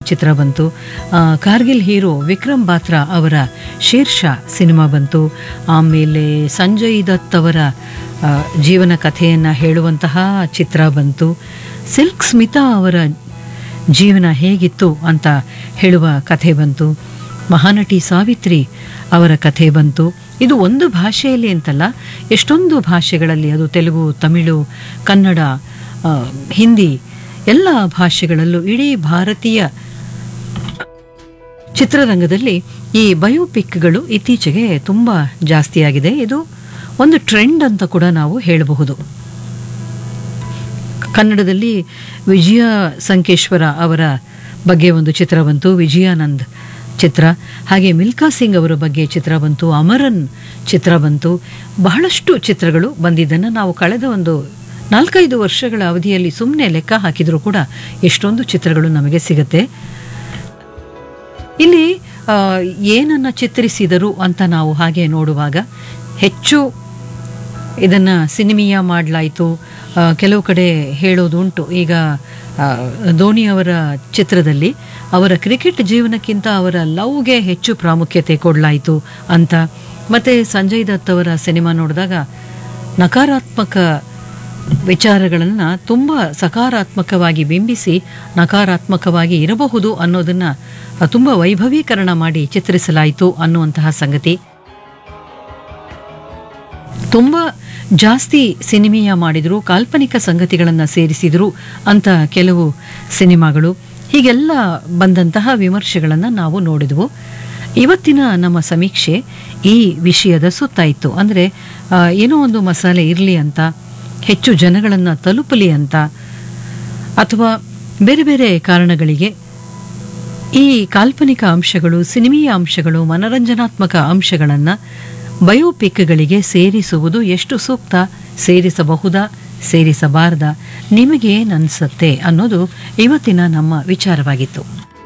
ಚಿತ್ರ ಬಂತು ಆ, ಕಾರ್ಗಿಲ್ ಹೀರೋ ವಿಕ್ರಮ್ ಬಾತ್ರಾ ಅವರ ಶೇರ್ಷಾ ಸಿನಿಮಾ ಬಂತು ಆಮೇಲೆ ಸಂಜಯ್ ದತ್ ಅವರ ಆ, ಜೀವನ ಕಥೆಯನ್ನು ಹೇಳುವಂತಹ ಚಿತ್ರ ಬಂತು ಸಿಲ್ಕ್ ಸ್ಮಿತಾ ಅವರ ಜೀವನ ಹೇಗಿತ್ತು ಅಂತ ಹೇಳುವ ಕಥೆ ಬಂತು ಮಹಾನಟಿ ಸಾವಿತ್ರಿ ಅವರ ಕಥೆ ಬಂತು ಇದು ಒಂದು ಭಾಷೆಯಲ್ಲಿ ಅಂತಲ್ಲ ಎಷ್ಟೊಂದು ಭಾಷೆಗಳಲ್ಲಿ ಅದು ತೆಲುಗು ತಮಿಳು ಕನ್ನಡ ಆ, ಹಿಂದಿ ಎಲ್ಲ ಭಾಷೆಗಳಲ್ಲೂ ಇಡೀ ಭಾರತೀಯ ಚಿತ್ರರಂಗದಲ್ಲಿ ಈ ಬಯೋಪಿಕ್ಗಳು ಇತ್ತೀಚೆಗೆ ತುಂಬ ಜಾಸ್ತಿಯಾಗಿದೆ ಇದು ಒಂದು ಟ್ರೆಂಡ್ ಅಂತ ಕೂಡ ನಾವು ಹೇಳಬಹುದು ಕನ್ನಡದಲ್ಲಿ ವಿಜಯ ಸಂಕೇಶ್ವರ ಅವರ ಬಗ್ಗೆ ಒಂದು ಚಿತ್ರ ಬಂತು ವಿಜಯಾನಂದ್ ಚಿತ್ರ ಹಾಗೆ ಮಿಲ್ಕಾ ಸಿಂಗ್ ಅವರ ಬಗ್ಗೆ ಚಿತ್ರ ಬಂತು ಅಮರನ್ ಚಿತ್ರ ಬಂತು ಬಹಳಷ್ಟು ಚಿತ್ರಗಳು ಬಂದಿದ್ದನ್ನು ನಾವು ಕಳೆದ ಒಂದು ನಾಲ್ಕೈದು ವರ್ಷಗಳ ಅವಧಿಯಲ್ಲಿ ಸುಮ್ಮನೆ ಲೆಕ್ಕ ಹಾಕಿದರೂ ಕೂಡ ಎಷ್ಟೊಂದು ಚಿತ್ರಗಳು ನಮಗೆ ಸಿಗುತ್ತೆ ಇಲ್ಲಿ ಆ, ಏನನ್ನ ಚಿತ್ರಿಸಿದರು ಅಂತ ನಾವು ಹಾಗೆ ನೋಡುವಾಗ ಹೆಚ್ಚು ಇದನ್ನು ಸಿನಿಮೀಯ ಮಾಡಲಾಯಿತು ಕೆಲವು ಕಡೆ ಹೇಳೋದುಂಟು ಈಗ ಆ, ಧೋನಿ ಅವರ ಚಿತ್ರದಲ್ಲಿ ಅವರ ಕ್ರಿಕೆಟ್ ಜೀವನಕ್ಕಿಂತ ಅವರ ಲವ್ಗೆ ಹೆಚ್ಚು ಪ್ರಾಮುಖ್ಯತೆ ಕೊಡಲಾಯಿತು ಅಂತ ಮತ್ತು ಸಂಜಯ್ ದತ್ ಅವರ ಸಿನಿಮಾ ನೋಡಿದಾಗ ನಕಾರಾತ್ಮಕ ವಿಚಾರಗಳನ್ನು ತುಂಬ ಸಕಾರಾತ್ಮಕವಾಗಿ ಬಿಂಬಿಸಿ ನಕಾರಾತ್ಮಕವಾಗಿ ಇರಬಹುದು ಅನ್ನೋದನ್ನು ತುಂಬ ವೈಭವೀಕರಣ ಮಾಡಿ ಚಿತ್ರಿಸಲಾಯಿತು ಅನ್ನುವಂತಹ ಸಂಗತಿ ತುಂಬ ಜಾಸ್ತಿ ಸಿನಿಮೀಯ ಮಾಡಿದರು ಕಾಲ್ಪನಿಕ ಸಂಗತಿಗಳನ್ನು ಸೇರಿಸಿದರು ಅಂತ ಕೆಲವು ಸಿನಿಮಾಗಳು ಹೀಗೆಲ್ಲ ಬಂದಂತಹ ವಿಮರ್ಶೆಗಳನ್ನು ನಾವು ನೋಡಿದವು ಇವತ್ತಿನ ನಮ್ಮ ಸಮೀಕ್ಷೆ ಈ ವಿಷಯದ ಸುತ್ತ ಇತ್ತು ಅಂದರೆ ಆ, ಏನೋ ಒಂದು ಮಸಾಲೆ ಇರಲಿ ಅಂತ ಹೆಚ್ಚು ಜನಗಳನ್ನು ತಲುಪಲಿ ಅಂತ ಅಥವಾ ಬೇರೆ ಬೇರೆ ಕಾರಣಗಳಿಗೆ ಈ ಕಾಲ್ಪನಿಕ ಅಂಶಗಳು ಸಿನಿಮೀಯ ಅಂಶಗಳು ಮನರಂಜನಾತ್ಮಕ ಅಂಶಗಳನ್ನು ಬಯೋಪಿಕ್ಗಳಿಗೆ ಸೇರಿಸುವುದು ಎಷ್ಟು ಸೂಕ್ತ ಸೇರಿಸಬಹುದಾ ಸೇರಿಸಬಾರದಾ ನಿಮಗೇನನ್ಸತ್ತೆ ಅನ್ನೋದು ಇವತ್ತಿನ ನಮ್ಮ ವಿಚಾರವಾಗಿತ್ತು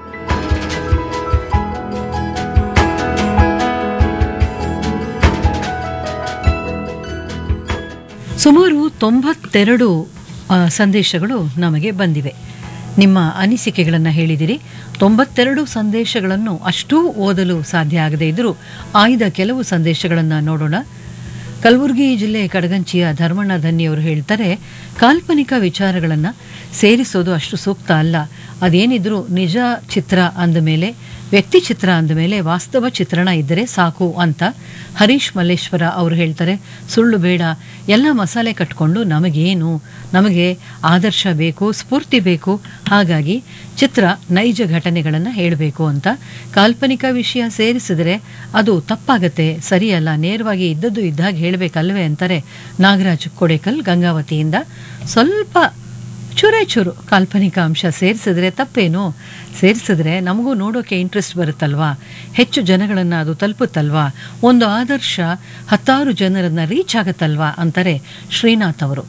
ಸುಮಾರು ತೊಂಬತ್ತೆರಡು ಆ, ಸಂದೇಶಗಳು ನಮಗೆ ಬಂದಿವೆ ನಿಮ್ಮ ಅನಿಸಿಕೆಗಳನ್ನು ಹೇಳಿದಿರಿ ತೊಂಬತ್ತೆರಡು ಸಂದೇಶಗಳನ್ನು ಅಷ್ಟೂ ಓದಲು ಸಾಧ್ಯ ಆಗದೇ ಇದ್ದರೂ ಆಯ್ದ ಕೆಲವು ಸಂದೇಶಗಳನ್ನು ನೋಡೋಣ ಕಲಬುರಗಿ ಜಿಲ್ಲೆ ಕಡಗಂಚಿಯ ಧರ್ಮಣ್ಣ ಧನ್ಯವರು ಹೇಳ್ತಾರೆ ಕಾಲ್ಪನಿಕ ವಿಚಾರಗಳನ್ನು ಸೇರಿಸೋದು ಅಷ್ಟು ಸೂಕ್ತ ಅಲ್ಲ ಅದೇನಿದ್ರೂ ನಿಜ ಚಿತ್ರ ಅಂದಮೇಲೆ ವ್ಯಕ್ತಿ ಚಿತ್ರ ಅಂದಮೇಲೆ ವಾಸ್ತವ ಚಿತ್ರಣ ಇದ್ದರೆ ಸಾಕು ಅಂತ ಹರೀಶ್ ಮಲ್ಲೇಶ್ವರ ಅವರು ಹೇಳ್ತಾರೆ ಸುಳ್ಳು ಬೇಡ ಎಲ್ಲ ಮಸಾಲೆ ಕಟ್ಕೊಂಡು ನಮಗೇನು ನಮಗೆ ಆದರ್ಶ ಬೇಕು ಸ್ಫೂರ್ತಿ ಬೇಕು ಹಾಗಾಗಿ ಚಿತ್ರ ನೈಜ ಘಟನೆಗಳನ್ನು ಹೇಳಬೇಕು ಅಂತ ಕಾಲ್ಪನಿಕ ವಿಷಯ ಸೇರಿಸಿದರೆ ಅದು ತಪ್ಪಾಗತ್ತೆ ಸರಿಯಲ್ಲ ನೇರವಾಗಿ ಇದ್ದದ್ದು ಇದ್ದಾಗ ಹೇಳಬೇಕಲ್ವೇ ಅಂತಾರೆ ನಾಗರಾಜ್ ಕೊಡೇಕಲ್ ಗಂಗಾವತಿಯಿಂದ ಸ್ವಲ್ಪ ಚೂರೇ ಚೂರು ಕಾಲ್ಪನಿಕ ಅಂಶ ಸೇರಿಸಿದ್ರೆ ತಪ್ಪೇನು ಸೇರಿಸಿದ್ರೆ ನಮಗೂ ನೋಡೋಕೆ ಇಂಟ್ರೆಸ್ಟ್ ಬರುತ್ತಲ್ವಾ ಹೆಚ್ಚು ಜನಗಳನ್ನು ಅದು ತಲುಪುತ್ತಲ್ವಾ ಒಂದು ಆದರ್ಶ ಹತ್ತಾರು ಜನರನ್ನ ರೀಚ್ ಆಗುತ್ತಲ್ವಾ ಅಂತಾರೆ ಶ್ರೀನಾಥ್ ಅವರು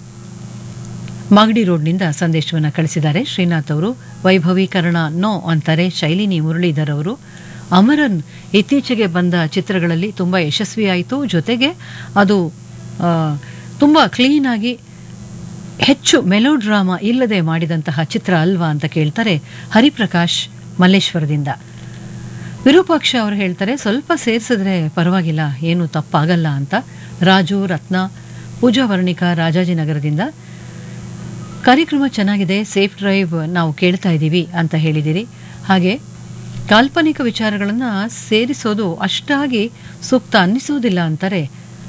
ಮಾಗಡಿ ರೋಡ್ನಿಂದ ಸಂದೇಶವನ್ನು ಕಳಿಸಿದ್ದಾರೆ ಶ್ರೀನಾಥ್ ಅವರು ವೈಭವೀಕರಣ ನೋ ಅಂತಾರೆ ಶೈಲಿನಿ ಮುರಳೀಧರ್ ಅವರು ಅಮರನ್ ಇತ್ತೀಚೆಗೆ ಬಂದ ಚಿತ್ರಗಳಲ್ಲಿ ತುಂಬ ಯಶಸ್ವಿಯಾಯಿತು ಜೊತೆಗೆ ಅದು ಆ, ತುಂಬ ಕ್ಲೀನಾಗಿ ಹೆಚ್ಚು ಮೆಲೋಡ್ರಾಮಾ ಇಲ್ಲದೆ ಮಾಡಿದಂತಹ ಚಿತ್ರ ಅಲ್ವಾ ಅಂತ ಕೇಳ್ತಾರೆ ಹರಿಪ್ರಕಾಶ್ ಮಲ್ಲೇಶ್ವರದಿಂದ ವಿರೂಪಾಕ್ಷ ಅವರು ಹೇಳ್ತಾರೆ ಸ್ವಲ್ಪ ಸೇರಿಸಿದ್ರೆ ಪರವಾಗಿಲ್ಲ ಏನು ತಪ್ಪಾಗಲ್ಲ ಅಂತ ರಾಜು ರತ್ನ ಪೂಜಾ ವರ್ಣಿಕಾ ರಾಜಾಜಿನಗರದಿಂದ ಕಾರ್ಯಕ್ರಮ ಚೆನ್ನಾಗಿದೆ ಸೇಫ್ ಡ್ರೈವ್ ನಾವು ಕೇಳ್ತಾ ಇದ್ದೀವಿ ಅಂತ ಹೇಳಿದಿರಿ ಹಾಗೆ ಕಾಲ್ಪನಿಕ ವಿಚಾರಗಳನ್ನು ಸೇರಿಸೋದು ಅಷ್ಟಾಗಿ ಸೂಕ್ತ ಅನ್ನಿಸೋದಿಲ್ಲ ಅಂತಾರೆ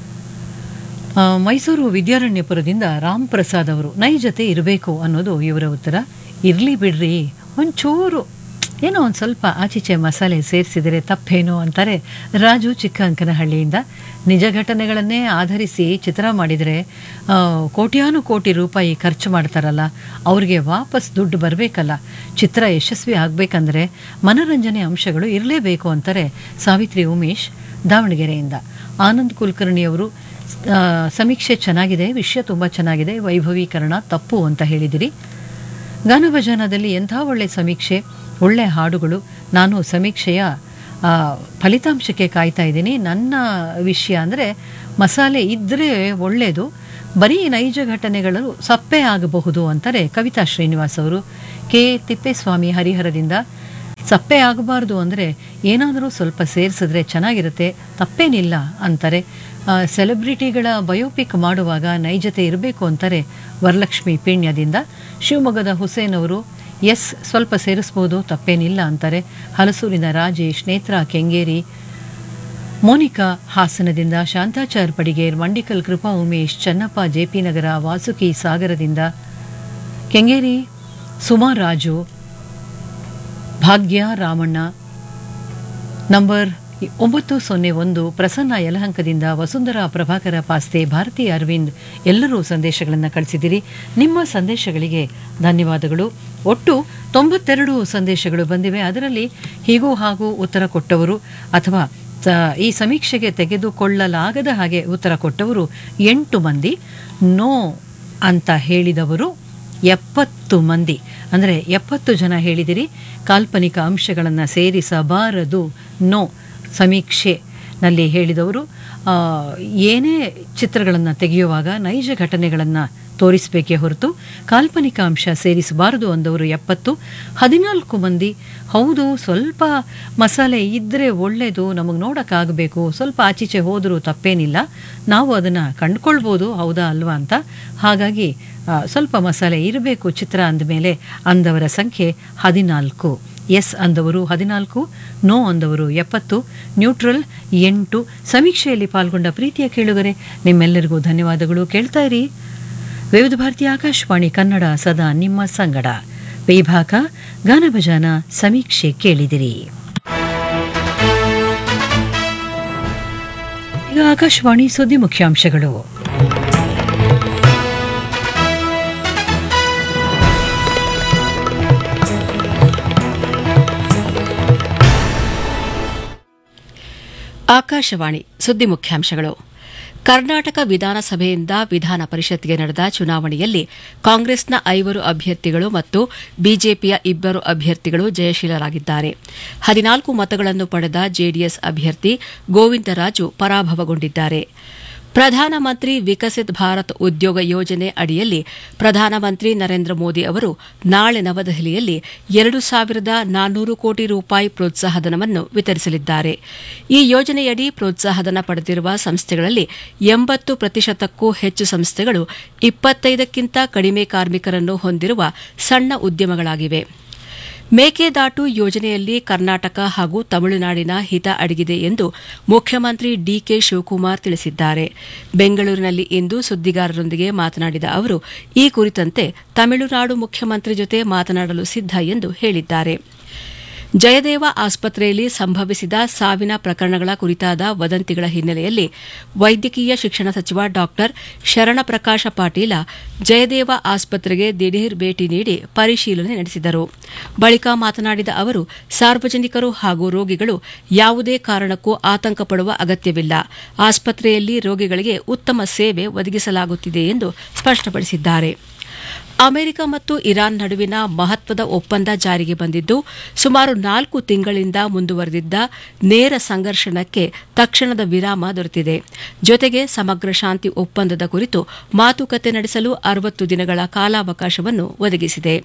ಆ, ಮೈಸೂರು ವಿದ್ಯಾರಣ್ಯಪುರದಿಂದ ರಾಮ್ ಪ್ರಸಾದ್ ಅವರು ನೈಜತೆ ಇರಬೇಕು ಅನ್ನೋದು ಇವರ ಉತ್ತರ ಇರಲಿ ಬಿಡ್ರಿ ಒಂಚೂರು ಏನೋ ಒಂದು ಸ್ವಲ್ಪ ಆಚೀಚೆ ಮಸಾಲೆ ಸೇರಿಸಿದರೆ ತಪ್ಪೇನೋ ಅಂತಾರೆ ರಾಜು ಚಿಕ್ಕಂಕನಹಳ್ಳಿಯಿಂದ ನಿಜ ಘಟನೆಗಳನ್ನೇ ಆಧರಿಸಿ ಚಿತ್ರ ಮಾಡಿದರೆ ಆ, ಕೋಟ್ಯಾನು ಕೋಟಿ ರೂಪಾಯಿ ಖರ್ಚು ಮಾಡ್ತಾರಲ್ಲ ಅವ್ರಿಗೆ ವಾಪಸ್ ದುಡ್ಡು ಬರಬೇಕಲ್ಲ ಚಿತ್ರ ಯಶಸ್ವಿ ಆಗಬೇಕಂದ್ರೆ ಮನರಂಜನೆ ಅಂಶಗಳು ಇರಲೇಬೇಕು ಅಂತಾರೆ ಸಾವಿತ್ರಿ ಉಮೇಶ್ ದಾವಣಗೆರೆಯಿಂದ ಆನಂದ್ ಕುಲಕರ್ಣಿಯವರು ಆ, ಸಮೀಕ್ಷೆ ಚೆನ್ನಾಗಿದೆ ವಿಷಯ ತುಂಬ ಚೆನ್ನಾಗಿದೆ ವೈಭವೀಕರಣ ತಪ್ಪು ಅಂತ ಹೇಳಿದಿರಿ ಗಾನಭಜನದಲ್ಲಿ ಎಂಥ ಒಳ್ಳೆ ಸಮೀಕ್ಷೆ ಒಳ್ಳೆ ಹಾಡುಗಳು ನಾನು ಸಮೀಕ್ಷೆಯ ಆ, ಫಲಿತಾಂಶಕ್ಕೆ ಕಾಯ್ತಾ ಇದ್ದೀನಿ ನನ್ನ ವಿಷಯ ಅಂದರೆ ಮಸಾಲೆ ಇದ್ದರೆ ಒಳ್ಳೆಯದು ಬರೀ ನೈಜ ಘಟನೆಗಳು ಸಪ್ಪೆ ಆಗಬಹುದು ಅಂತಾರೆ ಕವಿತಾ ಶ್ರೀನಿವಾಸ್ ಅವರು ಕೆ ತಿಪ್ಪೇಸ್ವಾಮಿ ಹರಿಹರದಿಂದ ಸಪ್ಪೆ ಆಗಬಾರ್ದು ಅಂದರೆ ಏನಾದರೂ ಸ್ವಲ್ಪ ಸೇರಿಸಿದ್ರೆ ಚೆನ್ನಾಗಿರುತ್ತೆ ತಪ್ಪೇನಿಲ್ಲ ಅಂತಾರೆ ಆ, ಸೆಲೆಬ್ರಿಟಿಗಳ ಬಯೋಪಿಕ್ ಮಾಡುವಾಗ ನೈಜತೆ ಇರಬೇಕು ಅಂತಾರೆ ವರಲಕ್ಷ್ಮಿ ಪೀಣ್ಯದಿಂದ ಶಿವಮೊಗ್ಗದ ಹುಸೇನ್ ಅವರು ಎಸ್ ಸ್ವಲ್ಪ ಸೇರಿಸ್ಬೋದು ತಪ್ಪೇನಿಲ್ಲ ಅಂತಾರೆ ಹಲಸೂರಿನ ರಾಜೇಶ್ ನೇತ್ರಾ ಕೆಂಗೇರಿ ಮೋನಿಕಾ ಹಾಸನದಿಂದ ಶಾಂತಾಚಾರ್ ಪಡಿಗೇರ್ ಮಂಡಿಕಲ್ ಕೃಪಾ ಉಮೇಶ್ ಚನ್ನಪ್ಪ ಜೆಪಿ ನಗರ ವಾಸುಕಿ ಸಾಗರದಿಂದ ಕೆಂಗೇರಿ ಸುಮಾ ರಾಜು ಭಾಗ್ಯ ರಾಮಣ್ಣ ನಂಬರ್ ಒಂಬತ್ತು ಸೊನ್ನೆ ಒಂದು ಪ್ರಸನ್ನ ಯಲಹಂಕದಿಂದ ವಸುಂಧರಾ ಪ್ರಭಾಕರ ಪಾಸ್ತೆ ಭಾರತಿ ಅರವಿಂದ್ ಎಲ್ಲರೂ ಸಂದೇಶಗಳನ್ನು ಕಳಿಸಿದಿರಿ ನಿಮ್ಮ ಸಂದೇಶಗಳಿಗೆ ಧನ್ಯವಾದಗಳು ಒಟ್ಟು ತೊಂಬತ್ತೆರಡು ಸಂದೇಶಗಳು ಬಂದಿವೆ ಅದರಲ್ಲಿ ಹೀಗೂ ಹಾಗೂ ಉತ್ತರ ಕೊಟ್ಟವರು ಅಥವಾ ಸ- ಈ ಸಮೀಕ್ಷೆಗೆ ತೆಗೆದುಕೊಳ್ಳಲಾಗದ ಹಾಗೆ ಉತ್ತರ ಕೊಟ್ಟವರು ಎಂಟು ಮಂದಿ ನೋ ಅಂತ ಹೇಳಿದವರು ಎಪ್ಪತ್ತು ಮಂದಿ ಅಂದರೆ ಎಪ್ಪತ್ತು ಜನ ಹೇಳಿದಿರಿ ಕಾಲ್ಪನಿಕ ಅಂಶಗಳನ್ನು ಸೇರಿಸಬಾರದು ನೋ ಸಮೀಕ್ಷೆನಲ್ಲಿ ಹೇಳಿದವರು ಆ, ಏನೇ ಚಿತ್ರಗಳನ್ನು ತೆಗೆಯುವಾಗ ನೈಜ ಘಟನೆಗಳನ್ನು ತೋರಿಸಬೇಕೇ ಹೊರತು ಕಾಲ್ಪನಿಕ ಅಂಶ ಸೇರಿಸಬಾರದು ಅಂದವರು ಎಪ್ಪತ್ತು ಹದಿನಾಲ್ಕು ಮಂದಿ ಹೌದು ಸ್ವಲ್ಪ ಮಸಾಲೆ ಇದ್ದರೆ ಒಳ್ಳೆಯದು ನಮಗೆ ನೋಡೋಕ್ಕಾಗಬೇಕು ಸ್ವಲ್ಪ ಆಚೀಚೆ ಹೋದರೂ ತಪ್ಪೇನಿಲ್ಲ ನಾವು ಅದನ್ನು ಕಂಡುಕೊಳ್ಬೋದು ಹೌದಾ ಅಲ್ವಾ ಅಂತ ಹಾಗಾಗಿ ಆ, ಸ್ವಲ್ಪ ಮಸಾಲೆ ಇರಬೇಕು ಚಿತ್ರ ಅಂದಮೇಲೆ ಅಂದವರ ಸಂಖ್ಯೆ ಹದಿನಾಲ್ಕು ಎಸ್ ಅಂದವರು ಹದಿನಾಲ್ಕು ನೋ ಅಂದವರು ಎಪ್ಪತ್ತು ನ್ಯೂಟ್ರಲ್ ಎಂಟು ಸಮೀಕ್ಷೆಯಲ್ಲಿ ಪಾಲ್ಗೊಂಡ ಪ್ರೀತಿಯ ಕೇಳುಗರೆ ನಿಮ್ಮೆಲ್ಲರಿಗೂ ಧನ್ಯವಾದಗಳು ಕೇಳ್ತಾ ಇರಿ ವಿವಿಧ ಭಾರತಿ ಆಕಾಶವಾಣಿ ಕನ್ನಡ ಸದಾ ನಿಮ್ಮ ಸಂಗಡ ವಿಭಾಗ ಗಾನಭಜಾನ ಸಮೀಕ್ಷೆ ಕೇಳಿದಿರಿ ಈಗ ಆಕಾಶವಾಣಿ ಸುದ್ದಿ ಮುಖ್ಯಾಂಶಗಳು ಆಕಾಶವಾಣಿ ಸುದ್ದಿ ಮುಖ್ಯಾಂಶಗಳು ಕರ್ನಾಟಕ ವಿಧಾನಸಭೆಯಿಂದ ವಿಧಾನ ಪರಿಷತ್ಗೆ ನಡೆದ ಚುನಾವಣೆಯಲ್ಲಿ ಕಾಂಗ್ರೆಸ್ನ ಐವರು ಅಭ್ಯರ್ಥಿಗಳು ಮತ್ತು ಬಿಜೆಪಿಯ ಇಬ್ಬರು ಅಭ್ಯರ್ಥಿಗಳು ಜಯಶೀಲರಾಗಿದ್ದಾರೆ ಹದಿನಾಲ್ಕು ಮತಗಳನ್ನು ಪಡೆದ ಜೆಡಿಎಸ್ ಅಭ್ಯರ್ಥಿ ಗೋವಿಂದರಾಜು ಪರಾಭವಗೊಂಡಿದ್ದಾರೆ ಪ್ರಧಾನಮಂತ್ರಿ ವಿಕಸಿತ್ ಭಾರತ್ ಉದ್ಯೋಗ ಯೋಜನೆ ಅಡಿಯಲ್ಲಿ ಪ್ರಧಾನಮಂತ್ರಿ ನರೇಂದ್ರ ಮೋದಿ ಅವರು ನಾಳೆ ನವದೆಹಲಿಯಲ್ಲಿ ಎರಡು ಸಾವಿರದ ನಾನ್ನೂರು ಕೋಟಿ ರೂಪಾಯಿ ಪ್ರೋತ್ಸಾಹಧನವನ್ನು ವಿತರಿಸಲಿದ್ದಾರೆ ಈ ಯೋಜನೆಯಡಿ ಪ್ರೋತ್ಸಾಹಧನ ಪಡೆದಿರುವ ಸಂಸ್ಥೆಗಳಲ್ಲಿ ಎಂಬತ್ತು ಪ್ರತಿಶತಕ್ಕೂ ಹೆಚ್ಚು ಸಂಸ್ಥೆಗಳು ಇಪ್ಪತ್ತೈದಕ್ಕಿಂತ ಕಡಿಮೆ ಕಾರ್ಮಿಕರನ್ನು ಹೊಂದಿರುವ ಸಣ್ಣ ಉದ್ಯಮಗಳಾಗಿವೆ ಮೇಕೆದಾಟು ಯೋಜನೆಯಲ್ಲಿ ಕರ್ನಾಟಕ ಹಾಗೂ ತಮಿಳುನಾಡಿನ ಹಿತ ಅಡಗಿದೆ ಎಂದು ಮುಖ್ಯಮಂತ್ರಿ ಡಿಕೆ ಶಿವಕುಮಾರ್ ತಿಳಿಸಿದ್ದಾರೆ ಬೆಂಗಳೂರಿನಲ್ಲಿ ಇಂದು ಸುದ್ದಿಗಾರರೊಂದಿಗೆ ಮಾತನಾಡಿದ ಅವರು ಈ ಕುರಿತಂತೆ ತಮಿಳುನಾಡು ಮುಖ್ಯಮಂತ್ರಿ ಜೊತೆ ಮಾತನಾಡಲು ಸಿದ್ದ ಎಂದು ಹೇಳಿದ್ದಾರೆ ಜಯದೇವ ಆಸ್ಪತ್ರೆಯಲ್ಲಿ ಸಂಭವಿಸಿದ ಸಾವಿನ ಪ್ರಕರಣಗಳ ಕುರಿತಾದ ವದಂತಿಗಳ ಹಿನ್ನೆಲೆಯಲ್ಲಿ ವೈದ್ಯಕೀಯ ಶಿಕ್ಷಣ ಸಚಿವ ಡಾ ಶರಣಪ್ರಕಾಶ ಪಾಟೀಲ ಜಯದೇವ ಆಸ್ಪತ್ರೆಗೆ ದಿಢೀರ್ ಭೇಟಿ ನೀಡಿ ಪರಿಶೀಲನೆ ನಡೆಸಿದರು ಬಳಿಕ ಮಾತನಾಡಿದ ಅವರು ಸಾರ್ವಜನಿಕರು ಹಾಗೂ ರೋಗಿಗಳು ಯಾವುದೇ ಕಾರಣಕ್ಕೂ ಆತಂಕ ಪಡುವ ಅಗತ್ಯವಿಲ್ಲ ಆಸ್ಪತ್ರೆಯಲ್ಲಿ ರೋಗಿಗಳಿಗೆ ಉತ್ತಮ ಸೇವೆ ಒದಗಿಸಲಾಗುತ್ತಿದೆ ಎಂದು ಸ್ಪಷ್ಟಪಡಿಸಿದ್ದಾರೆ ಅಮೆರಿಕ ಮತ್ತು ಇರಾನ್ ನಡುವಿನ ಮಹತ್ವದ ಒಪ್ಪಂದ ಜಾರಿಗೆ ಬಂದಿದ್ದು ಸುಮಾರು ನಾಲ್ಕು ತಿಂಗಳಿಂದ ಮುಂದುವರೆದಿದ್ದ ನೇರ ಸಂಘರ್ಷಣಕ್ಕೆ ತಕ್ಷಣದ ವಿರಾಮ ದೊರೆತಿದೆ ಜೊತೆಗೆ ಸಮಗ್ರ ಶಾಂತಿ ಒಪ್ಪಂದದ ಕುರಿತು ಮಾತುಕತೆ ನಡೆಸಲು ಅರವತ್ತು ದಿನಗಳ ಕಾಲಾವಕಾಶವನ್ನು ಒದಗಿಸಿದೆ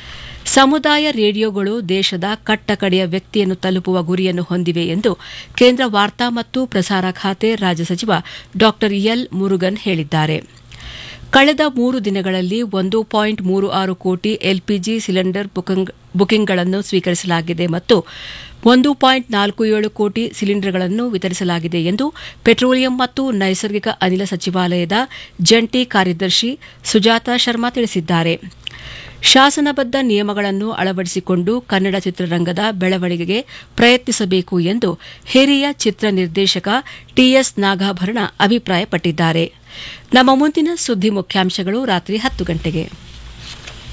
ಸಮುದಾಯ ರೇಡಿಯೋಗಳು ದೇಶದ ಕಟ್ಟಕಡೆಯ ವ್ಯಕ್ತಿಯನ್ನು ತಲುಪುವ ಗುರಿಯನ್ನು ಹೊಂದಿವೆ ಎಂದು ಕೇಂದ್ರ ವಾರ್ತಾ ಮತ್ತು ಪ್ರಸಾರ ಖಾತೆ ರಾಜ್ಯ ಸಚಿವ ಡಾ ಎಲ್ ಮುರುಗನ್ ಹೇಳಿದ್ದಾರೆ ಕಳೆದ ಮೂರು ದಿನಗಳಲ್ಲಿ ಒಂದು ಪಾಯಿಂಟ್ ಮೂರು ಆರು ಕೋಟಿ ಎಲ್ಪಿಜಿ ಸಿಲಿಂಡರ್ ಬುಕಿಂಗ್ ಬುಕಿಂಗ್ಗಳನ್ನು ಸ್ವೀಕರಿಸಲಾಗಿದೆ ಮತ್ತು ಒಂದು ಪಾಯಿಂಟ್ ನಾಲ್ಕು ಏಳು ಕೋಟಿ ಸಿಲಿಂಡರ್ಗಳನ್ನು ವಿತರಿಸಲಾಗಿದೆ ಎಂದು ಪೆಟ್ರೋಲಿಯಂ ಮತ್ತು ನೈಸರ್ಗಿಕ ಅನಿಲ ಸಚಿವಾಲಯದ ಜಂಟಿ ಕಾರ್ಯದರ್ಶಿ ಸುಜಾತಾ ಶರ್ಮಾ ತಿಳಿಸಿದ್ದಾರೆ ಶಾಸನಬದ್ದ ನಿಯಮಗಳನ್ನು ಅಳವಡಿಸಿಕೊಂಡು ಕನ್ನಡ ಚಿತ್ರರಂಗದ ಬೆಳವಣಿಗೆಗೆ ಪ್ರಯತ್ನಿಸಬೇಕು ಎಂದು ಹಿರಿಯ ಚಿತ್ರ ನಿರ್ದೇಶಕ ಟಿಎಸ್ ನಾಗಾಭರಣ ಅಭಿಪ್ರಾಯಪಟ್ಟಿದ್ದಾರೆ ನಮ್ಮ ಮುಂದಿನ ಸುದ್ದಿ ಮುಖ್ಯಾಂಶಗಳು ರಾತ್ರಿ ಹತ್ತು ಗಂಟೆಗೆ